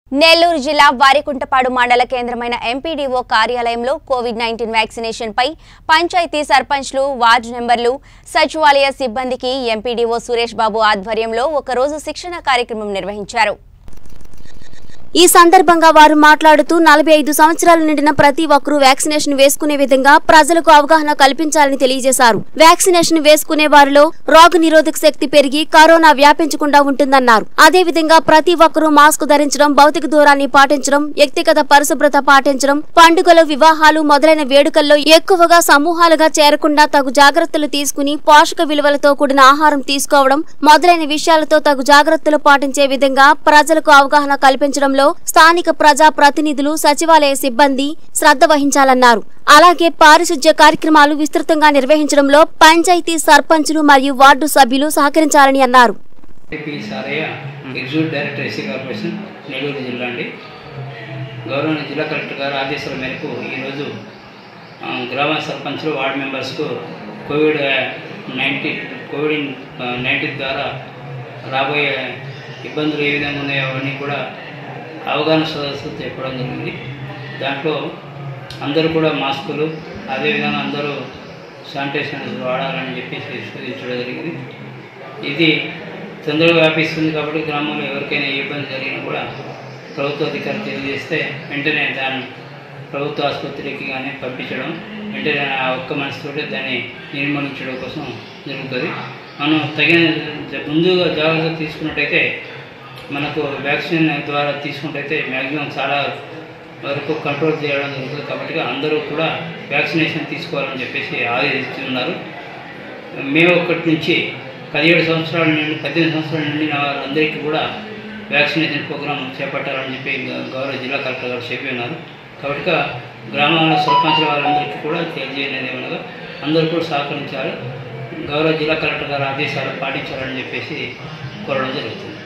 నెల్లూరు జిల్లా వారికుంటపాడు మండల కేంద్రమైన ఎంపీడీఓ కార్యాలయంలో కోవిడ్ నైన్టీన్ వ్యాక్సినేషన్ పై పంచాయతీ సర్పంచ్లు వార్డు నెంబర్లు సచివాలయ సిబ్బందికి ఎంపీడీఓ సురేష్ బాబు ఆధ్వర్యంలో ఒకరోజు శిక్షణ కార్యక్రమం నిర్వహించారు ఈ సందర్భంగా వారు మాట్లాడుతూ నలభై ఐదు సంవత్సరాలు నిండిన ప్రతి ఒక్కరూ వ్యాక్సినేషన్ వేసుకునే విధంగా ప్రజలకు అవగాహన కల్పించాలని తెలియజేశారు వ్యాక్సినేషన్ వేసుకునే వారిలో రోగ నిరోధక శక్తి పెరిగి కరోనా వ్యాపించకుండా ఉంటుందన్నారు అదేవిధంగా ప్రతి ఒక్కరూ మాస్క్ ధరించడం భౌతిక దూరాన్ని పాటించడం వ్యక్తిగత పరిశుభ్రత పాటించడం పండుగలు వివాహాలు మొదలైన వేడుకల్లో ఎక్కువగా సమూహాలుగా చేరకుండా తగు జాగ్రత్తలు తీసుకుని పోషక విలువలతో కూడిన ఆహారం తీసుకోవడం మొదలైన విషయాలతో తగు జాగ్రత్తలు పాటించే విధంగా ప్రజలకు అవగాహన కల్పించడంలో స్థానిక ప్రజా ప్రతినిధులు సచివాలయ సిబ్బంది శ్రద్ధ వహించాలన్నారు అలాగే పారిశుధ్య కార్యక్రమాలు విస్తృతంగా నిర్వహించడంలో పంచాయతీ సర్పంచులు మరియు వార్డు సభ్యులు సహకరించాలని అన్నారు P Saraiah executive director SC corporation Nellore జిల్లా అండి గౌరవ జిల్లా కలెక్టర్ గారి ఆదేశాల మేరకు ఈరోజు ఆ, గ్రామ సర్పంచ్లు వార్డు మెంబర్స్కు కోవిడ్ నైన్టీన్ కోవిడ్ నైన్టీన్ ద్వారా రాబోయే ఇబ్బందులు ఏ విధంగా ఉన్నాయో అవన్నీ కూడా అవగాహన సదస్సు చెప్పడం జరిగింది దాంట్లో అందరూ కూడా మాస్కులు అదేవిధంగా అందరూ శానిటైజేషన్ వాడాలని చెప్పేసి సూచించడం జరిగింది ఇది తొందరగా వ్యాపిస్తుంది కాబట్టి గ్రామంలో ఎవరికైనా ఏ ఇబ్బంది జరిగినా కూడా ప్రభుత్వ అధికారులు తెలియజేస్తే వెంటనే దాన్ని ప్రభుత్వ ఆసుపత్రికి కానీ పంపించడం వెంటనే ఆ ఒక్క మనసుతోటి దాన్ని నిర్మూలించడం కోసం జరుగుతుంది మనం తగిన జ- ముందుగా జాగ్రత్త తీసుకున్నట్టయితే మనకు వ్యాక్సిన్ ద్వారా తీసుకున్నట్టయితే మ్యాక్సిమం చాలా వరకు కంట్రోల్ చేయడం జరుగుతుంది కాబట్టి అందరూ కూడా వ్యాక్సినేషన్ తీసుకోవాలని చెప్పేసి ఆదేశిస్తున్నారు మే ఒకటి నుంచి పదిహేడు సంవత్సరాల నుండి పద్దెనిమిది సంవత్సరాల నుండి వాళ్ళందరికీ కూడా వ్యాక్సినేషన్ ప్రోగ్రాం చేపట్టాలని చెప్పి గ- గౌరవ జిల్లా కలెక్టర్ గారు చెప్పి ఉన్నారు కాబట్టి గ్రామాల సర్పంచుల వాళ్ళందరికీ కూడా తెలియజేయలేదు ఏమనగా అందరూ కూడా సహకరించారు గౌరవ జిల్లా కలెక్టర్ గారు ఆదేశాలు పాటించాలని చెప్పేసి కోరడం జరుగుతుంది